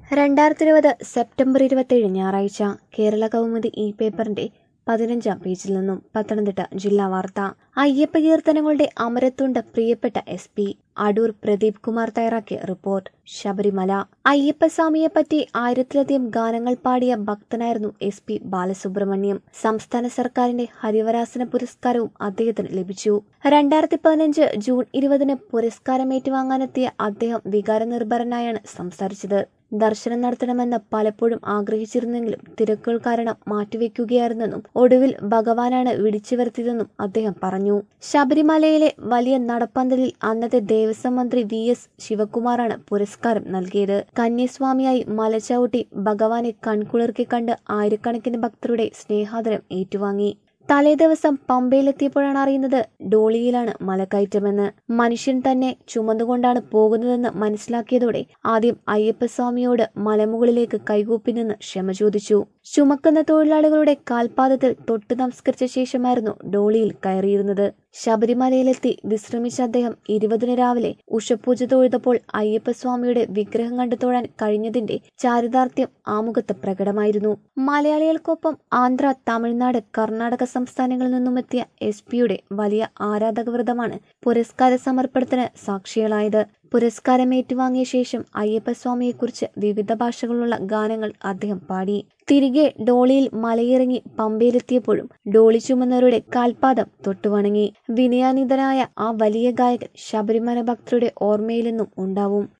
രണ്ടായിരത്തി ഇരുപത് സെപ്റ്റംബർ ഇരുപത്തേഴ് ഞായറാഴ്ച കേരള കൗമുദി ഈ പേപ്പറിന്റെ പതിനഞ്ചാം പേജിൽ നിന്നും പത്തനംതിട്ട ജില്ലാ വാർത്ത അയ്യപ്പ കീർത്തനങ്ങളുടെ അമരത്തുണ്ട് പ്രിയപ്പെട്ട എസ് പി അടൂർ പ്രദീപ് കുമാർ തയ്യാറാക്കിയ റിപ്പോർട്ട് ശബരിമല അയ്യപ്പസ്വാമിയെപ്പറ്റി ആയിരത്തിലധികം ഗാനങ്ങൾ പാടിയ ഭക്തനായിരുന്നു എസ് പി ബാലസുബ്രഹ്മണ്യം സംസ്ഥാന സർക്കാരിന്റെ ഹരിവരാസന പുരസ്കാരവും അദ്ദേഹത്തിന് ലഭിച്ചു രണ്ടായിരത്തി പതിനഞ്ച് ജൂൺ ഇരുപതിന് പുരസ്കാരം ഏറ്റുവാങ്ങാനെത്തിയ അദ്ദേഹം വികാരനിർഭരനായാണ് സംസാരിച്ചത് ദർശനം നടത്തണമെന്ന് പലപ്പോഴും ആഗ്രഹിച്ചിരുന്നെങ്കിലും തിരക്കുകൾ കാരണം മാറ്റിവെക്കുകയായിരുന്നെന്നും ഒടുവിൽ ഭഗവാനാണ് വിളിച്ചു വരുത്തിയതെന്നും അദ്ദേഹം പറഞ്ഞു ശബരിമലയിലെ വലിയ നടപ്പന്തലിൽ അന്നത്തെ ദേവസ്വം മന്ത്രി വി എസ് ശിവകുമാറാണ് പുരസ്കാരം നൽകിയത് കന്യസ്വാമിയായി മലചവിട്ടി ഭഗവാനെ കൺകുളിർക്കി കണ്ട് ആയിരക്കണക്കിന് ഭക്തരുടെ സ്നേഹാദരം ഏറ്റുവാങ്ങി തലേദിവസം പമ്പയിലെത്തിയപ്പോഴാണ് അറിയുന്നത് ഡോളിയിലാണ് മലക്കയറ്റമെന്ന് മനുഷ്യൻ തന്നെ ചുമന്നുകൊണ്ടാണ് പോകുന്നതെന്ന് മനസ്സിലാക്കിയതോടെ ആദ്യം അയ്യപ്പസ്വാമിയോട് മലമുകളിലേക്ക് കൈകൂപ്പി നിന്ന് ക്ഷമ ചോദിച്ചു ചുമക്കുന്ന തൊഴിലാളികളുടെ കാൽപാദത്തിൽ തൊട്ട് നമസ്കരിച്ച ശേഷമായിരുന്നു ഡോളിയിൽ കയറിയിരുന്നത് ശബരിമലയിലെത്തി വിശ്രമിച്ച അദ്ദേഹം ഇരുപതിന് രാവിലെ ഉഷപൂജ തൊഴുതപ്പോൾ അയ്യപ്പസ്വാമിയുടെ വിഗ്രഹം കണ്ടു തൊഴാൻ കഴിഞ്ഞതിന്റെ ചാരിതാർത്ഥ്യം ആമുഖത്ത് പ്രകടമായിരുന്നു മലയാളികൾക്കൊപ്പം ആന്ധ്ര തമിഴ്നാട് കർണാടക സംസ്ഥാനങ്ങളിൽ നിന്നുമെത്തിയ എസ് പിയുടെ വലിയ ആരാധകവൃതമാണ് പുരസ്കാര സമർപ്പണത്തിന് സാക്ഷികളായത് പുരസ്കാരം ഏറ്റുവാങ്ങിയ ശേഷം അയ്യപ്പസ്വാമിയെക്കുറിച്ച് വിവിധ ഭാഷകളുള്ള ഗാനങ്ങൾ അദ്ദേഹം പാടി തിരികെ ഡോളിയിൽ മലയിറങ്ങി പമ്പയിലെത്തിയപ്പോഴും ഡോളി ചുമന്നവരുടെ കാൽപാദം തൊട്ടുവണങ്ങി വിനയാനിതനായ ആ വലിയ ഗായകൻ ശബരിമല ഭക്തരുടെ ഓർമ്മയിലെന്നും ഉണ്ടാവും